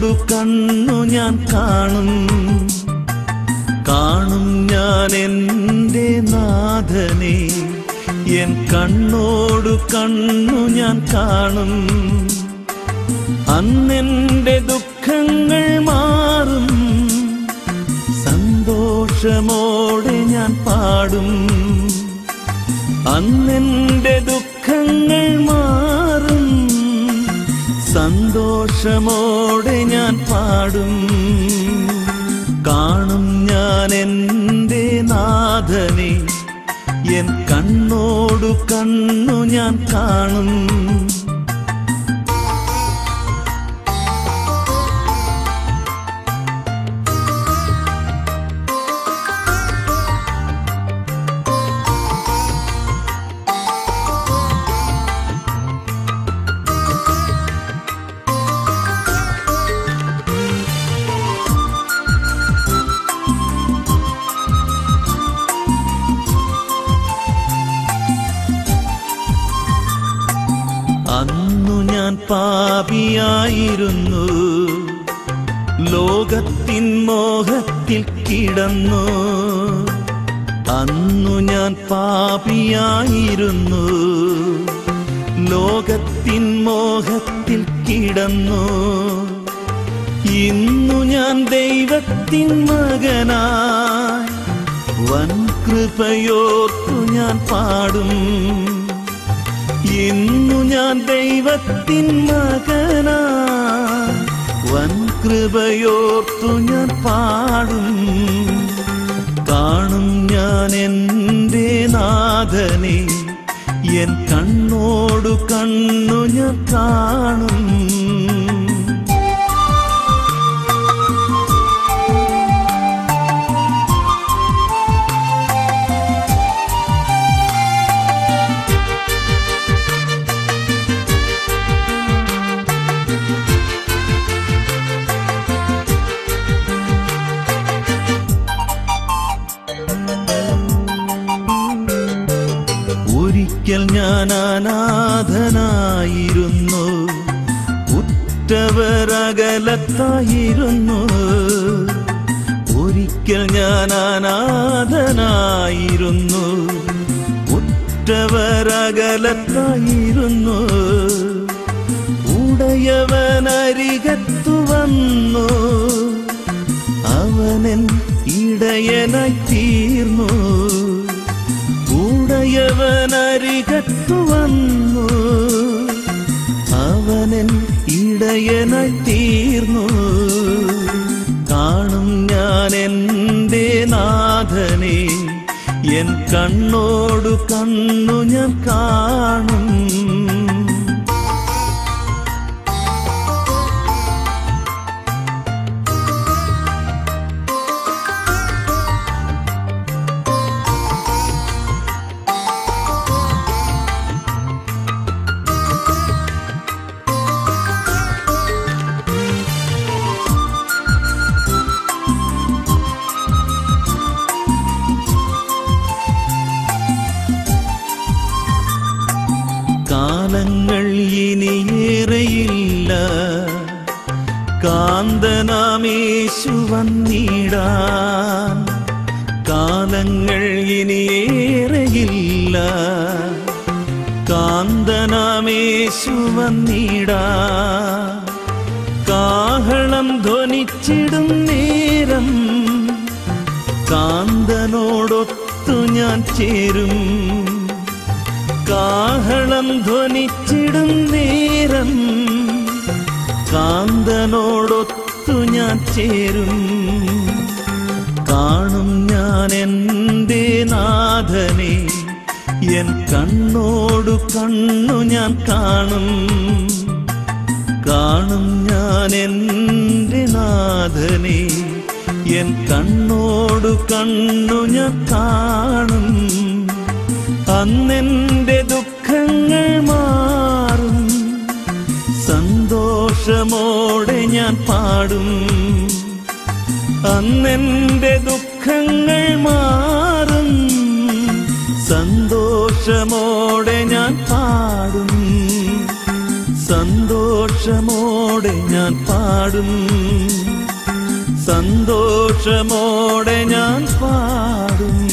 കണ്ണോടു കണ്ണു ഞാൻ കാണും കാണും ഞാൻ എൻ്റെ നാഥനെ എൻ കണ്ണോടു കണ്ണു ഞാൻ കാണും അന്നെൻ്റെ ദുഃഖങ്ങൾ മാറും സന്തോഷമോടെ ഞാൻ പാടും അന്നെൻ്റെ ദുഃഖങ്ങൾ മാറും സന്തോഷമോടെ ഞാൻ പാടും കാണും ഞാൻ എൻ്റെ നാഥനെ എൻ കണ്ണോടു കണ്ണു ഞാൻ കാണും അന്നു ഞാൻ പാപിയായിരുന്നു ലോകത്തിൻ മോഹത്തിൽ കിടന്നു അന്നു ഞാൻ പാപിയായിരുന്നു ലോകത്തിൻ മോഹത്തിൽ കിടന്നു ഇന്നു ഞാൻ ദൈവത്തിൻ മകനായി വൻ കൃപയോർത്തു ഞാൻ പാടും ഇന്നു ഞാൻ ദൈവത്തിൻ മകനാ വൻ കൃപയോർത്തു ഞാൻ പാടും കാണും ഞാൻ എൻ്റെ നാഥനെ എൻ കണ്ണോടു കണ്ണു ഞാൻ കാണും ഒരിക്കൽ ഞാൻ അനാഥനായിരുന്നു ഉറ്റവരകലത്തായിരുന്നു ഒരിക്കൽ ഞാൻ അനാഥനായിരുന്നു ഉറ്റവരകലത്തായിരുന്നു ഉടയവനരികത്തു വന്നു അവനൻ ഇടയനായി തീർന്നു ഉടയവനരികത്തു വന്നു അവനൻ ഇടയനായി തീർന്നു കാണും ഞാൻ എൻ്റെ നാഥനെ എൻ കണ്ണോടു കണ്ണു ഞാൻ കാണും കാലങ്ങൾ ഇനിയേറെയില്ല കാന്തനാമേശു വന്നിടാൻ കാലങ്ങൾ ഇനിയേറെയില്ല കാന്തനാമേശു വന്നിടാൻ കാഹളം ധ്വനിച്ചിടും നേരം കാന്തനോടൊത്തു ഞാൻ ചേരും കാഹളം ധ്വനിച്ചിടും നേരം കാന്തനോടൊത്തു ഞാൻ ചേരും കാണും ഞാൻ എൻ്റെ നാഥനെ എൻ കണ്ണോടു കണ്ണു ഞാൻ കാണും കാണും ഞാൻ എൻ്റെ നാഥനെ എൻ കണ്ണോടു കണ്ണു ഞാൻ കാണും അന്നെൻ്റെ ദുഃഖങ്ങൾ മാറും സന്തോഷമോടെ ഞാൻ പാടും അന്നെൻ്റെ ദുഃഖങ്ങൾ മാറും സന്തോഷമോടെ ഞാൻ പാടും സന്തോഷമോടെ സന്തോഷമോടെ ഞാൻ പാടും സന്തോഷമോടെ ഞാൻ പാടും